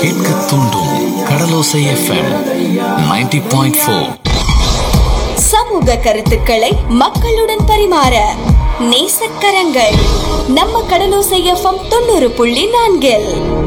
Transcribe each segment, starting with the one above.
கேட்க தூண்டும் கடலோசை FM 90.4 point four சமூக கருத்துக்களை மக்களுடன் பரிமாற நேசக்கரங்கள் நம்ம கடலோசை எஃப்எம் தொண்ணூறு புள்ளி நான்கில்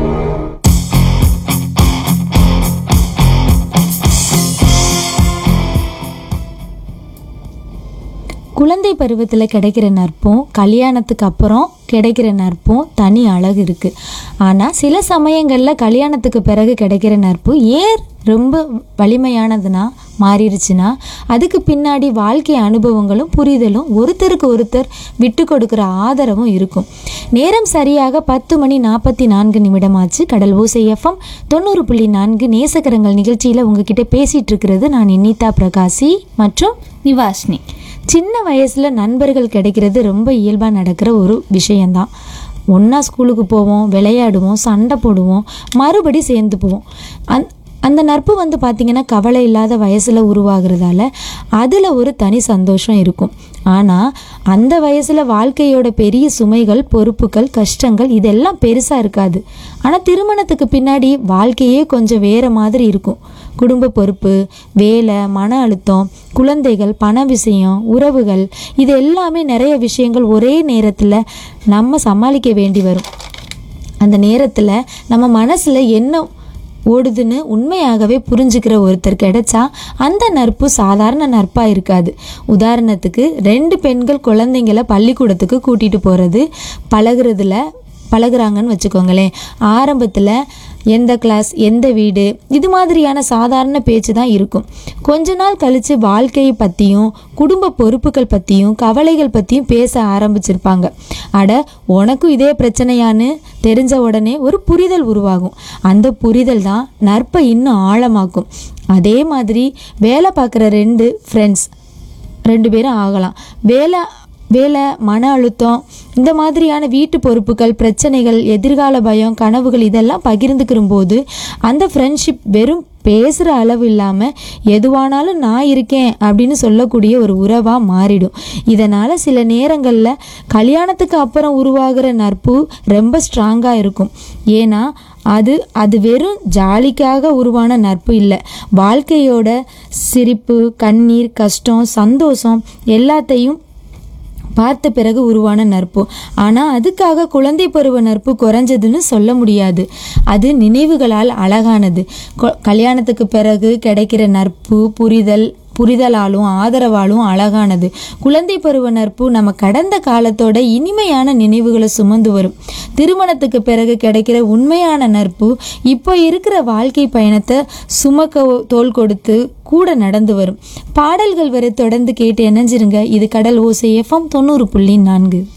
குழந்தை பருவத்தில் கிடைக்கிற நற்பும் கல்யாணத்துக்கு அப்புறம் கிடைக்கிற நற்பும் தனி அழகு இருக்குது ஆனால் சில சமயங்களில் கல்யாணத்துக்கு பிறகு கிடைக்கிற நட்பு ஏன் ரொம்ப வலிமையானதுன்னா மாறிடுச்சுன்னா அதுக்கு பின்னாடி வாழ்க்கை அனுபவங்களும் புரிதலும் ஒருத்தருக்கு ஒருத்தர் விட்டு கொடுக்குற ஆதரவும் இருக்கும் நேரம் சரியாக பத்து மணி நாற்பத்தி நான்கு நிமிடமாச்சு கடல் ஓசை எஃப்எம் தொண்ணூறு புள்ளி நான்கு நேசக்கரங்கள் நிகழ்ச்சியில் உங்ககிட்ட பேசிகிட்டு இருக்கிறது நான் இனிதா பிரகாசி மற்றும் நிவாஷினி சின்ன வயசில் நண்பர்கள் கிடைக்கிறது ரொம்ப இயல்பாக நடக்கிற ஒரு விஷயந்தான் ஒன்றா ஸ்கூலுக்கு போவோம் விளையாடுவோம் சண்டை போடுவோம் மறுபடி சேர்ந்து போவோம் அந் அந்த நட்பு வந்து பார்த்திங்கன்னா கவலை இல்லாத வயசில் உருவாகிறதால அதில் ஒரு தனி சந்தோஷம் இருக்கும் ஆனால் அந்த வயசில் வாழ்க்கையோட பெரிய சுமைகள் பொறுப்புகள் கஷ்டங்கள் இதெல்லாம் பெருசாக இருக்காது ஆனால் திருமணத்துக்கு பின்னாடி வாழ்க்கையே கொஞ்சம் வேறு மாதிரி இருக்கும் குடும்ப பொறுப்பு வேலை மன அழுத்தம் குழந்தைகள் பண விஷயம் உறவுகள் இது எல்லாமே நிறைய விஷயங்கள் ஒரே நேரத்தில் நம்ம சமாளிக்க வேண்டி வரும் அந்த நேரத்தில் நம்ம மனசில் என்ன ஓடுதுன்னு உண்மையாகவே புரிஞ்சுக்கிற ஒருத்தர் கிடைச்சா அந்த நட்பு சாதாரண நட்பாக இருக்காது உதாரணத்துக்கு ரெண்டு பெண்கள் குழந்தைங்கள பள்ளிக்கூடத்துக்கு கூட்டிகிட்டு போகிறது பழகுறதுல பழகுறாங்கன்னு வச்சுக்கோங்களேன் ஆரம்பத்தில் எந்த கிளாஸ் எந்த வீடு இது மாதிரியான சாதாரண பேச்சு தான் இருக்கும் கொஞ்ச நாள் கழித்து வாழ்க்கையை பற்றியும் குடும்ப பொறுப்புகள் பற்றியும் கவலைகள் பற்றியும் பேச ஆரம்பிச்சிருப்பாங்க அட உனக்கும் இதே பிரச்சனையான்னு தெரிஞ்ச உடனே ஒரு புரிதல் உருவாகும் அந்த புரிதல் தான் நற்பை இன்னும் ஆழமாக்கும் அதே மாதிரி வேலை பார்க்குற ரெண்டு ஃப்ரெண்ட்ஸ் ரெண்டு பேரும் ஆகலாம் வேலை வேலை மன அழுத்தம் இந்த மாதிரியான வீட்டு பொறுப்புகள் பிரச்சனைகள் எதிர்கால பயம் கனவுகள் இதெல்லாம் பகிர்ந்துக்கிற போது அந்த ஃப்ரெண்ட்ஷிப் வெறும் பேசுகிற அளவு இல்லாமல் எதுவானாலும் நான் இருக்கேன் அப்படின்னு சொல்லக்கூடிய ஒரு உறவாக மாறிடும் இதனால் சில நேரங்களில் கல்யாணத்துக்கு அப்புறம் உருவாகிற நட்பு ரொம்ப ஸ்ட்ராங்காக இருக்கும் ஏன்னா அது அது வெறும் ஜாலிக்காக உருவான நட்பு இல்லை வாழ்க்கையோட சிரிப்பு கண்ணீர் கஷ்டம் சந்தோஷம் எல்லாத்தையும் பார்த்த பிறகு உருவான நட்பு ஆனால் அதுக்காக குழந்தை பருவ நட்பு குறைஞ்சதுன்னு சொல்ல முடியாது அது நினைவுகளால் அழகானது கொ- கல்யாணத்துக்கு பிறகு கிடைக்கிற நட்பு புரிதல் புரிதலாலும் ஆதரவாலும் அழகானது குழந்தை பருவ நட்பு நம்ம கடந்த காலத்தோட இனிமையான நினைவுகளை சுமந்து வரும் திருமணத்துக்கு பிறகு கிடைக்கிற உண்மையான நட்பு இப்போ இருக்கிற வாழ்க்கை பயணத்தை சுமக்க தோள் கொடுத்து கூட நடந்து வரும் பாடல்கள் வரை தொடர்ந்து கேட்டு இணைஞ்சிருங்க இது கடல் ஓசை எஃப்எம் தொண்ணூறு புள்ளி நான்கு